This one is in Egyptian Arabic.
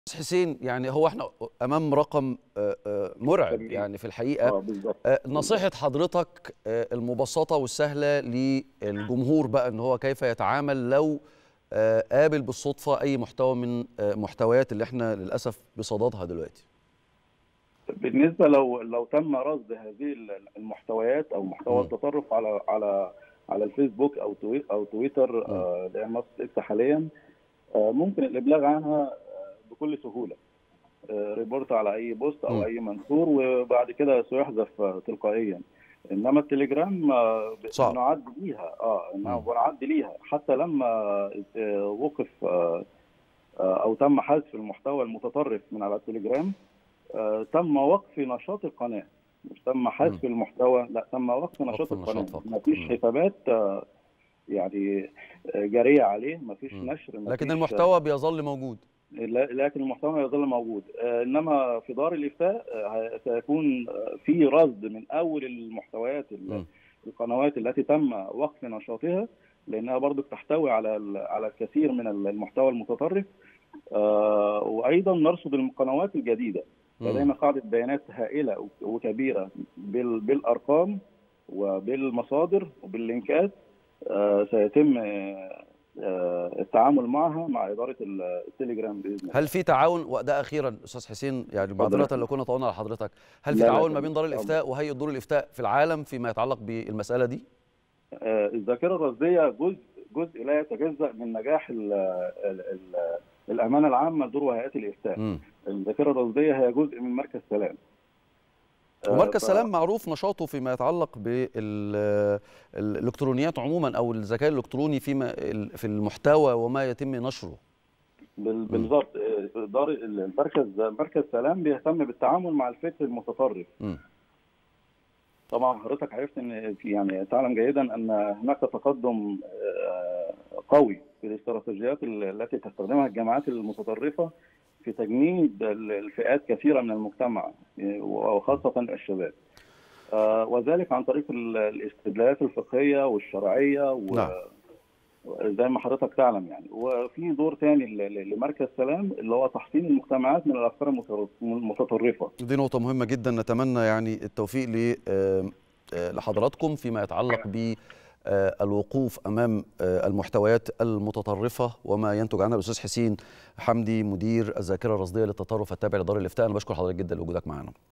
حسين يعني هو احنا امام رقم آه، آه، مرعب جميل. يعني في الحقيقه اه بالظبط آه، نصيحه حضرتك آه، المبسطه والسهله للجمهور بقى ان هو كيف يتعامل لو آه، قابل بالصدفه اي محتوى من آه، محتويات اللي احنا للاسف بصددها دلوقتي بالنسبه لو لو تم رصد هذه المحتويات او محتوى مم. التطرف على على على الفيسبوك او توي او تويتر آه، اللي هي منصه اكس حاليا آه، ممكن الابلاغ عنها آه، بكل سهوله آه، ريبورت على اي بوست مم. او اي منشور وبعد كده سيحذف آه، تلقائيا انما التليجرام آه، ب- صعب. بنعد ليها اه إنها مم. بنعد ليها حتى لما آه، وقف آه، آه، او تم حذف المحتوى المتطرف من على التليجرام آه، تم وقف نشاط القناه مش تم حذف المحتوى لا تم وقف نشاط النشاط القناه فقط. ما فيش مم. حسابات آه، يعني آه، جاريه عليه ما فيش مم. نشر ما لكن فيش- المحتوى بيظل موجود لا- لكن المحتوى يظل موجود آه، انما في دار الافتاء آه، سيكون آه، في رصد من اول المحتويات ال- مم. القنوات التي تم وقف نشاطها لانها برضو تحتوي على ال- على الكثير من المحتوى المتطرف آه، وايضا نرصد القنوات الجديده مم. لدينا قاعده بيانات هائله وكبيره بال- بالارقام وبالمصادر وباللينكات آه، سيتم آه، آه، التعامل معها مع اداره ال- التليجرام باذن الله هل في تعاون وده اخيرا استاذ حسين يعني معذره لو كنا طولنا على حضرتك هل في لا، لا، تعاون ما تمام. بين دار الافتاء وهيئه دور الافتاء في العالم فيما يتعلق بالمساله دي آه، الذاكره الرصديه جزء جزء لا يتجزا من نجاح ال ال ال الامانه العامه لدور وهيئات الافتاء مم. الذاكره الرصديه هي جزء من مركز سلام آه، ومركز ف- سلام معروف نشاطه فيما يتعلق بالالكترونيات عموما او الذكاء الالكتروني فيما في المحتوى وما يتم نشره بال- بالظبط آه، دار المركز مركز سلام بيهتم بالتعامل مع الفكر المتطرف مم. طبعا حضرتك عرفت ان في- يعني تعلم جيدا ان هناك تقدم آه، قوي في الاستراتيجيات ال- التي تستخدمها الجماعات المتطرفه في تجنيد ال- الفئات كثيره من المجتمع آه، وخاصه الشباب آه، وذلك عن طريق ال- الاستدلالات الفقهيه والشرعيه و نعم. زي ما حضرتك تعلم يعني وفي دور تاني ل- ل- لمركز سلام اللي هو تحصين المجتمعات من الافكار المتطر- المتطرفه دي نقطة مهمة جدا نتمنى يعني التوفيق ل- آم، آه، لحضراتكم فيما يتعلق ب آه، الوقوف امام آه، المحتويات المتطرفه وما ينتج عنها الاستاذ حسين حمدي مدير الذاكره الرصديه للتطرف التابع لدار الافتاء انا بشكر حضرتك جدا لوجودك معنا